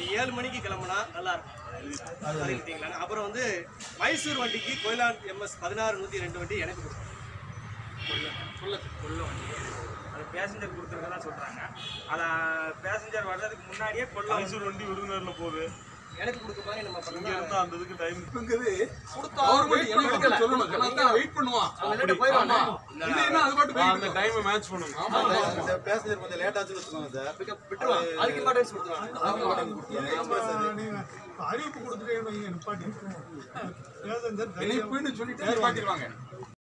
ஒரு ஏழு மணிக்கு கிளம்புனா நல்லா இருக்கும் அறிவிட்டீங்களா அப்புறம் வந்து மைசூர் வண்டிக்கு கோயிலான் எம்எஸ் பதினாறு நூற்றி ரெண்டு வண்டி எனக்கு கொடுக்கும் கொல்ல வண்டி அது பேசஞ்சர் கொடுத்துருக்கதா சொல்றாங்க அத பேசஞ்சர் வர்றதுக்கு முன்னாடியே கொல்ல வண்டி மைசூர் வண்டி விருதுநகர்ல போகுது எனக்கு கொடுக்க மாதிரி நம்ம இங்க பண்ணணும் இருந்தா அந்த இதுக்கு டைம் கவர்மெண்ட் என்ன சொல்லணும் கரெக்டா வெயிட் பண்ணுவான் அவங்க போயிடுவாங்க இல்லைன்னா அது பாட்டு அந்த டைமை மேட்ச் பண்ணுங்க பேசஞ்சர் கொஞ்சம் லேட் ஆச்சுன்னு வச்சுக்கோங்க சார் விட்டுருவாங்க அதுக்கு இம்பார்ட்டன்ஸ் கொடுத்துருவாங்க அறிவிப்பு கொடுத்துட்டே நிப்பாட்டி பேசஞ்சர் இனிப்புன்னு சொல்லிட்டு மாட்டிடுவாங்க